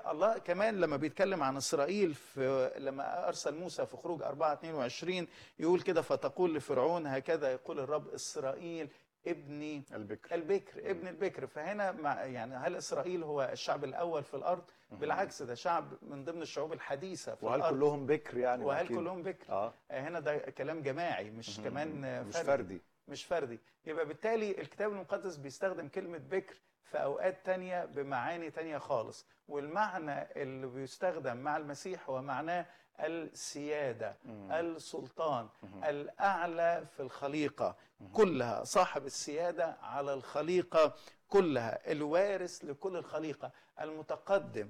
الله كمان لما بيتكلم عن اسرائيل في لما ارسل موسى في خروج 4 22 يقول كده فتقول لفرعون هكذا يقول الرب اسرائيل ابني البكر البكر ابن البكر فهنا مع يعني هل اسرائيل هو الشعب الاول في الارض بالعكس ده شعب من ضمن الشعوب الحديثه في وهل الارض كلهم بكر يعني وهل أكيد؟ كلهم بكر اه هنا ده كلام جماعي مش كمان مش فردي مش فردي يبقى بالتالي الكتاب المقدس بيستخدم كلمة بكر في أوقات تانية بمعاني تانية خالص والمعنى اللي بيستخدم مع المسيح هو معناه السيادة السلطان الأعلى في الخليقة كلها صاحب السيادة على الخليقة كلها الوارث لكل الخليقة المتقدم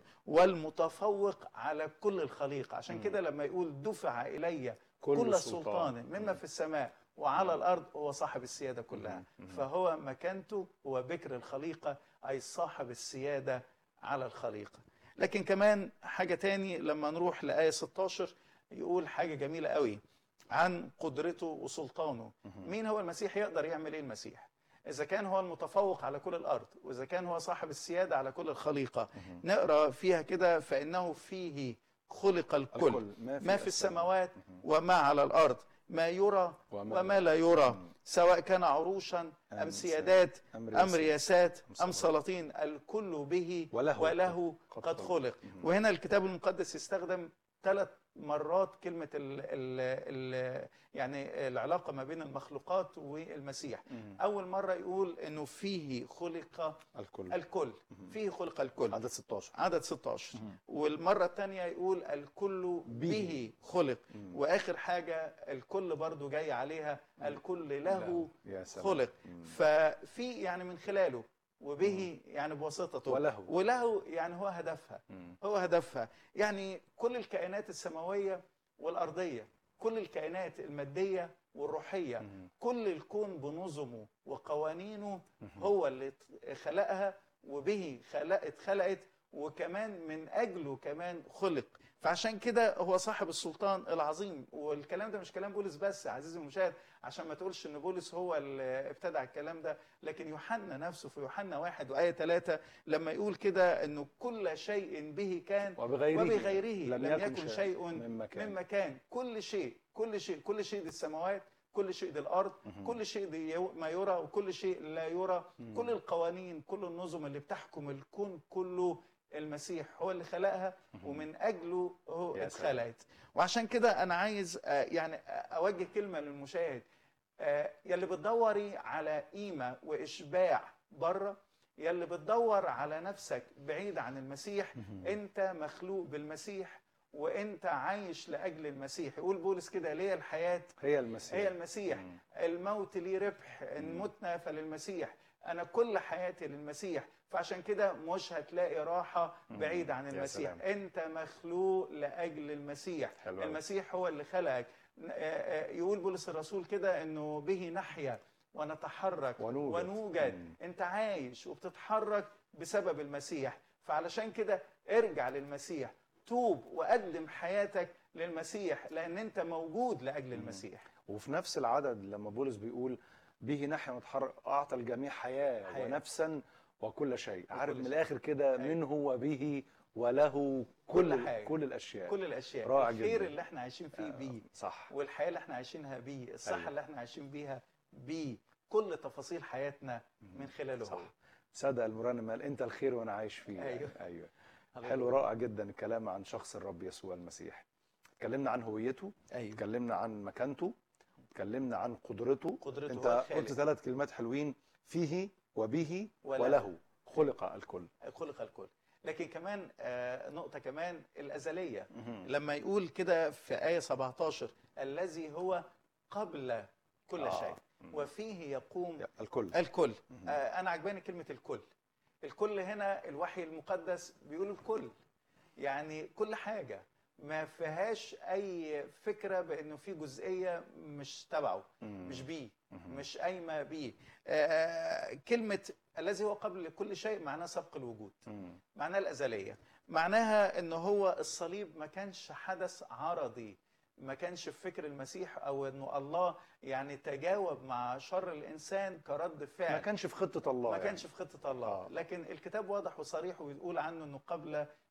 والمتفوق على كل الخليقة عشان كده لما يقول دفع إلي كل كل, السلطان. سلطان مما في السماء وعلى الارض هو صاحب السياده كلها فهو مكانته هو بكر الخليقه اي صاحب السياده على الخليقه لكن كمان حاجه تاني لما نروح لايه 16 يقول حاجه جميله قوي عن قدرته وسلطانه مين هو المسيح يقدر يعمل ايه المسيح إذا كان هو المتفوق على كل الأرض وإذا كان هو صاحب السيادة على كل الخليقة نقرأ فيها كده فإنه فيه خلق الكل, الكل. ما في ما في السماء. السماوات وما على الأرض ما يرى وما وما لا يرى سواء كان عروشا أم أم سيادات أم أم رياسات، رياسات أم أم سلاطين الكل به وله وله قد قد خلق. خلق وهنا الكتاب المقدس يستخدم ثلاث مرات كلمة ال ال ال يعني العلاقة ما بين المخلوقات والمسيح أول مرة يقول إنه فيه خلق الكل الكل فيه خلق الكل عدد 16 عدد 16 والمرة الثانية يقول الكل به. به خلق وآخر حاجة الكل برضو جاي عليها الكل له يا سلام. خلق ففي يعني من خلاله وبه يعني بواسطته وله. وله يعني هو هدفها هو هدفها يعني كل الكائنات السماوية والأرضية كل الكائنات المادية والروحية كل الكون بنظمه وقوانينه هو اللي خلقها وبه خلق اتخلقت وكمان من أجله كمان خلق فعشان كده هو صاحب السلطان العظيم والكلام ده مش كلام بولس بس يا عزيزي المشاهد عشان ما تقولش ان بولس هو اللي ابتدع الكلام ده لكن يوحنا نفسه في يوحنا واحد وآية ثلاثة لما يقول كده انه كل شيء به كان وبغيره وبغيره لم لم, يكن يكن شيء شيء مما كان. مما كان كل شيء كل شيء كل شيء دي السماوات كل شيء دي الارض كل شيء دي يو- ما يرى وكل شيء لا يرى كل القوانين كل النظم اللي بتحكم الكون كله المسيح هو اللي خلقها ومن اجله هو يا سلام. اتخلقت وعشان كده انا عايز آه، يعني آه، اوجه كلمه للمشاهد آه، يلي بتدوري على قيمه واشباع بره يلي بتدور على نفسك بعيد عن المسيح انت مخلوق بالمسيح وانت عايش لاجل المسيح يقول بولس كده ليه الحياه هي المسيح هي المسيح الموت لي ربح ان متنا فللمسيح انا كل حياتي للمسيح فعشان كده مش هتلاقي راحة بعيد عن يا المسيح سلام. انت مخلوق لأجل المسيح حلو أوي. المسيح هو اللي خلقك ن- آه، آه، يقول بولس الرسول كده انه به نحيا ونتحرك ونوجد. ونوجد مم. انت عايش وبتتحرك بسبب المسيح فعلشان كده ارجع للمسيح توب وقدم حياتك للمسيح لان انت موجود لاجل المسيح وفي نفس العدد لما بولس بيقول به نحيا ونتحرك اعطى الجميع حياه, حياة. ونفسا وكل شيء عارف من شيء. الاخر كده أيوة. منه وبه وله كل كل حاجة. كل الاشياء كل الاشياء رائع الخير جدا. اللي احنا عايشين فيه بيه صح والحياه اللي احنا عايشينها بيه الصحه أيوة. اللي احنا عايشين بيها بيه كل تفاصيل حياتنا من خلاله هو صح صدق المرنم قال انت الخير وانا عايش فيه أيوة. ايوه هللويا. حلو رائع جدا الكلام عن شخص الرب يسوع المسيح اتكلمنا عن هويته ايوه اتكلمنا عن مكانته اتكلمنا عن قدرته قدرته انت هو الخالق. قلت ثلاث كلمات حلوين فيه وبه وله. وله خلق الكل خلق الكل لكن كمان آه، نقطة كمان الأزلية لما يقول كده في آية 17 الذي هو قبل كل آه. شيء وفيه يقوم الكل الكل آه، أنا عجباني كلمة الكل الكل هنا الوحي المقدس بيقول الكل يعني كل حاجة ما فيهاش أي فكرة بأنه في جزئية مش تبعه مش بيه مش قايمة بيه آه، كلمة الذي هو قبل كل شيء معناه سبق الوجود مم. معناها الأزلية معناها أنه هو الصليب ما كانش حدث عرضي ما كانش في فكر المسيح أو أنه الله يعني تجاوب مع شر الإنسان كرد فعل ما كانش في خطة الله ما يعني. كانش في خطة الله آه. لكن الكتاب واضح وصريح وبيقول عنه أنه قبل